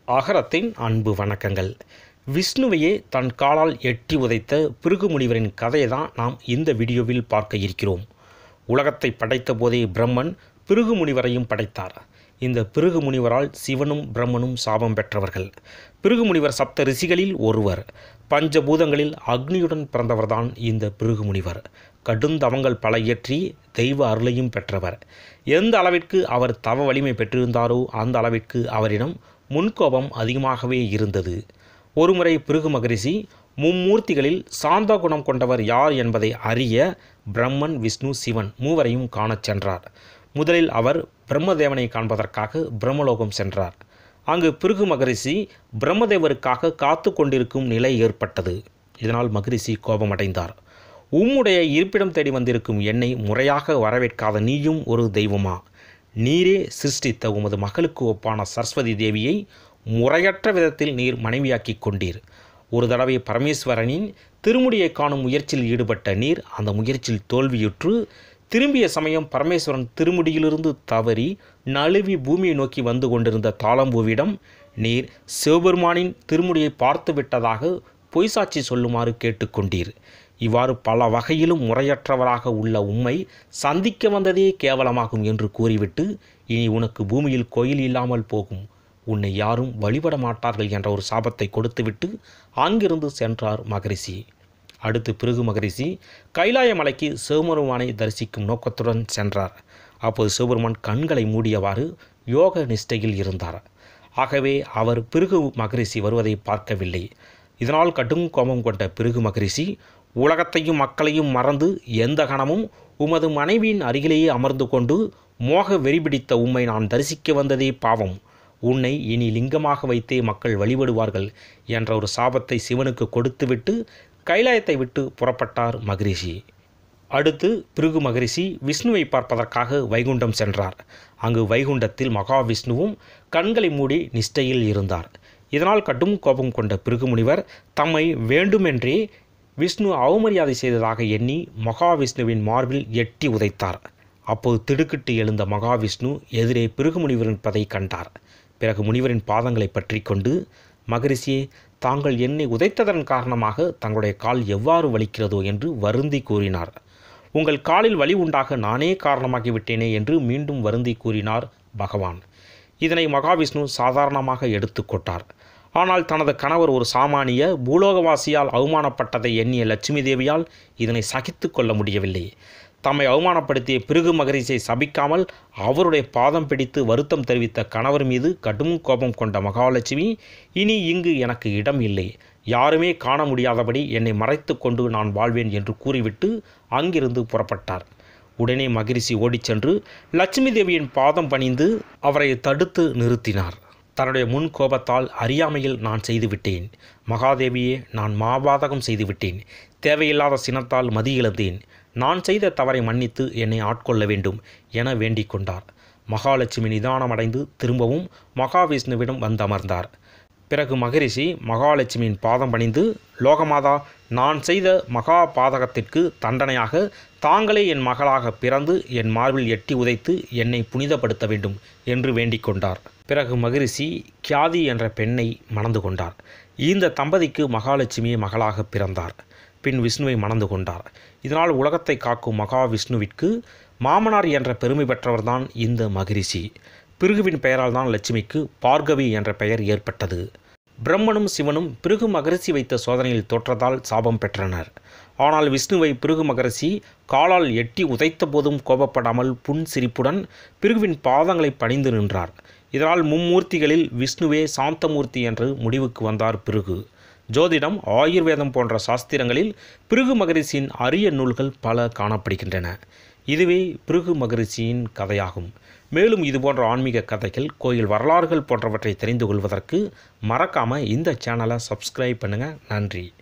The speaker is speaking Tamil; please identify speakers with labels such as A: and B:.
A: அகரத்தின் அன்பு வணக்கங்கள் விஷ்ணுவையே தன் காலால் எட்டி உதைத்த பிருகு முனிவரின் கதையை தான் நாம் இந்த வீடியோவில் பார்க்க இருக்கிறோம் உலகத்தை படைத்த போதே பிரம்மன் பிருகு முனிவரையும் படைத்தார் இந்த பிருகு முனிவரால் சிவனும் பிரம்மனும் சாபம் பெற்றவர்கள் பிருகு முனிவர் சப்த ரிஷிகளில் ஒருவர் பஞ்சபூதங்களில் அக்னியுடன் பிறந்தவர்தான் இந்த பிருகு முனிவர் கடுந்தவங்கள் பல இயற்றி தெய்வ அருளையும் பெற்றவர் எந்த அளவிற்கு அவர் தவ வலிமை பெற்றிருந்தாரோ அந்த அளவிற்கு அவரிடம் முன்கோபம் அதிகமாகவே இருந்தது ஒருமுறை பிருகு மகரிஷி மும்மூர்த்திகளில் சாந்த குணம் கொண்டவர் யார் என்பதை அறிய பிரம்மன் விஷ்ணு சிவன் மூவரையும் காணச் சென்றார் முதலில் அவர் பிரம்மதேவனை காண்பதற்காக பிரம்மலோகம் சென்றார் அங்கு பிருகு மகரிஷி பிரம்மதேவருக்காக காத்து கொண்டிருக்கும் நிலை ஏற்பட்டது இதனால் மகரிஷி கோபமடைந்தார் உம்முடைய இருப்பிடம் தேடி வந்திருக்கும் என்னை முறையாக வரவேற்காத நீயும் ஒரு தெய்வமா நீரே சிருஷ்டித்த உமது மகளுக்கு ஒப்பான சரஸ்வதி தேவியை முறையற்ற விதத்தில் நீர் மனைவியாக்கி கொண்டீர் ஒரு தடவை பரமேஸ்வரனின் திருமுடியை காணும் முயற்சியில் ஈடுபட்ட நீர் அந்த முயற்சியில் தோல்வியுற்று திரும்பிய சமயம் பரமேஸ்வரன் திருமுடியிலிருந்து தவறி நழுவி பூமியை நோக்கி வந்து கொண்டிருந்த தாளம்பூவிடம் நீர் சிவபெருமானின் திருமுடியை பார்த்து விட்டதாக பொய்சாட்சி சொல்லுமாறு கேட்டுக்கொண்டீர் இவ்வாறு பல வகையிலும் முறையற்றவராக உள்ள உம்மை சந்திக்க வந்ததே கேவலமாகும் என்று கூறிவிட்டு இனி உனக்கு பூமியில் கோயில் இல்லாமல் போகும் உன்னை யாரும் வழிபட மாட்டார்கள் என்ற ஒரு சாபத்தை கொடுத்துவிட்டு அங்கிருந்து சென்றார் மகரிஷி அடுத்து பிருகு மகரிஷி கைலாய மலைக்கு சிவபெருமானை தரிசிக்கும் நோக்கத்துடன் சென்றார் அப்போது சிவபெருமான் கண்களை மூடியவாறு யோக நிஷ்டையில் இருந்தார் ஆகவே அவர் பிருகு மகரிஷி வருவதை பார்க்கவில்லை இதனால் கடும் கோபம் கொண்ட பிருகு மகரிஷி உலகத்தையும் மக்களையும் மறந்து எந்த கணமும் உமது மனைவியின் அருகிலேயே அமர்ந்து கொண்டு மோக வெறிபிடித்த உம்மை நான் தரிசிக்க வந்ததே பாவம் உன்னை இனி லிங்கமாக வைத்தே மக்கள் வழிபடுவார்கள் என்ற ஒரு சாபத்தை சிவனுக்கு கொடுத்துவிட்டு கைலாயத்தை விட்டு புறப்பட்டார் மகரிஷி அடுத்து பிருகு மகரிஷி விஷ்ணுவை பார்ப்பதற்காக வைகுண்டம் சென்றார் அங்கு வைகுண்டத்தில் மகாவிஷ்ணுவும் கண்களை மூடி நிஷ்டையில் இருந்தார் இதனால் கடும் கோபம் கொண்ட பிருகு முனிவர் தம்மை வேண்டுமென்றே விஷ்ணு அவமரியாதை செய்ததாக எண்ணி மகாவிஷ்ணுவின் மார்பில் எட்டி உதைத்தார் அப்போது திடுக்கிட்டு எழுந்த மகாவிஷ்ணு எதிரே பிருகு முனிவர் நிற்பதை கண்டார் பிறகு முனிவரின் பாதங்களை பற்றி கொண்டு மகரிஷியே தாங்கள் என்னை உதைத்ததன் காரணமாக தங்களுடைய கால் எவ்வாறு வலிக்கிறதோ என்று வருந்தி கூறினார் உங்கள் காலில் வலி உண்டாக நானே காரணமாகிவிட்டேனே என்று மீண்டும் வருந்தி கூறினார் பகவான் இதனை மகாவிஷ்ணு சாதாரணமாக எடுத்துக்கொண்டார் ஆனால் தனது கணவர் ஒரு சாமானிய பூலோகவாசியால் அவமானப்பட்டதை எண்ணிய லட்சுமி தேவியால் இதனை சகித்து கொள்ள முடியவில்லை தம்மை அவமானப்படுத்திய பிருகு மகரிஷியை சபிக்காமல் அவருடைய பாதம் பிடித்து வருத்தம் தெரிவித்த கணவர் மீது கடும் கோபம் கொண்ட மகாலட்சுமி இனி இங்கு எனக்கு இடம் இல்லை யாருமே காண முடியாதபடி என்னை மறைத்து கொண்டு நான் வாழ்வேன் என்று கூறிவிட்டு அங்கிருந்து புறப்பட்டார் உடனே மகிரிஷி ஓடிச் சென்று லட்சுமி தேவியின் பாதம் பணிந்து அவரை தடுத்து நிறுத்தினார் தன்னுடைய முன் கோபத்தால் அறியாமையில் நான் செய்துவிட்டேன் மகாதேவியே நான் மாபாதகம் செய்துவிட்டேன் தேவையில்லாத சினத்தால் மதி இழந்தேன் நான் செய்த தவறை மன்னித்து என்னை ஆட்கொள்ள வேண்டும் என வேண்டிக் கொண்டார் மகாலட்சுமி நிதானமடைந்து திரும்பவும் மகாவிஷ்ணுவிடம் வந்து அமர்ந்தார் பிறகு மகரிஷி மகாலட்சுமியின் பாதம் பணிந்து லோகமாதா நான் செய்த மகா பாதகத்திற்கு தண்டனையாக தாங்களே என் மகளாக பிறந்து என் மார்பில் எட்டி உதைத்து என்னை புனிதப்படுத்த வேண்டும் என்று வேண்டிக் கொண்டார் பிறகு மகரிஷி கியாதி என்ற பெண்ணை மணந்து கொண்டார் இந்த தம்பதிக்கு மகாலட்சுமியை மகளாக பிறந்தார் பின் விஷ்ணுவை மணந்து கொண்டார் இதனால் உலகத்தை காக்கும் மகாவிஷ்ணுவிற்கு மாமனார் என்ற பெருமை பெற்றவர்தான் இந்த மகரிஷி பிருகுவின் பெயரால் தான் லட்சுமிக்கு பார்கவி என்ற பெயர் ஏற்பட்டது பிரம்மனும் சிவனும் பிருகு மகரிஷி வைத்த சோதனையில் தோற்றதால் சாபம் பெற்றனர் ஆனால் விஷ்ணுவை பிருகு மகரிஷி காலால் எட்டி உதைத்த போதும் கோபப்படாமல் புன் சிரிப்புடன் பிருகுவின் பாதங்களை பணிந்து நின்றார் இதனால் மும்மூர்த்திகளில் விஷ்ணுவே சாந்தமூர்த்தி என்று முடிவுக்கு வந்தார் பிருகு ஜோதிடம் ஆயுர்வேதம் போன்ற சாஸ்திரங்களில் பிருகு மகரிஷியின் அரிய நூல்கள் பல காணப்படுகின்றன இதுவே பிருகு மகரிஷியின் கதையாகும் மேலும் இதுபோன்ற ஆன்மீக கதைகள் கோயில் வரலாறுகள் போன்றவற்றை தெரிந்து கொள்வதற்கு மறக்காமல் இந்த சேனலை சப்ஸ்கிரைப் பண்ணுங்கள் நன்றி